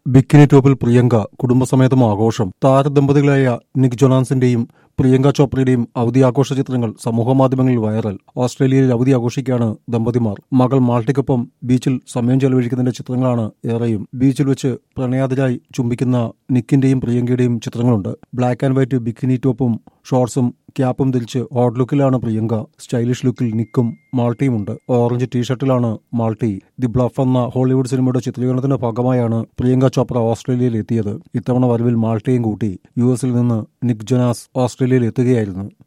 bikini ടോപ്പിൽ പ്രിയങ്ക കുടുംബസമേതം ആഘോഷം താരദമ്പതികളായ നിക് ജൊനാൻസിന്റെയും പ്രിയങ്ക ചോപ്രയുടെയും അവധി ആഘോഷ ചിത്രങ്ങൾ സമൂഹമാധ്യമങ്ങളിൽ വൈറൽ ഓസ്ട്രേലിയയിൽ അവധി ആഘോഷിക്കുകയാണ് ദമ്പതിമാർ മകൾ മാൾട്ടിക്കൊപ്പം ബീച്ചിൽ സമയം ചെലവഴിക്കുന്നതിന്റെ ചിത്രങ്ങളാണ് ഏറെയും ബീച്ചിൽ വെച്ച് പ്രണയാതിരായി ചുംബിക്കുന്ന നിക്കിന്റെയും പ്രിയങ്കയുടെയും ചിത്രങ്ങളുണ്ട് ബ്ലാക്ക് ആൻഡ് വൈറ്റ് ബിക്കിനി ടോപ്പും ഷോർട്സും ക്യാപ്പും ധരിച്ച് ഹോട്ട് ലുക്കിലാണ് പ്രിയങ്ക സ്റ്റൈലിഷ് ലുക്കിൽ നിക്കും മാൾട്ടിയുമുണ്ട് ഓറഞ്ച് ടീഷർട്ടിലാണ് മാൾട്ടി ദി ബ്ലഫ് എന്ന ഹോളിവുഡ് സിനിമയുടെ ചിത്രീകരണത്തിന്റെ ഭാഗമായാണ് പ്രിയങ്ക ചോപ്ര ഓസ്ട്രേലിയയിൽ എത്തിയത് ഇത്തവണ വരവിൽ മാൾട്ടിയും കൂട്ടി യു എസിൽ നിന്ന് നിക് ജൊനാസ് ഓസ്ട്രേലിയയിൽ എത്തുകയായിരുന്നു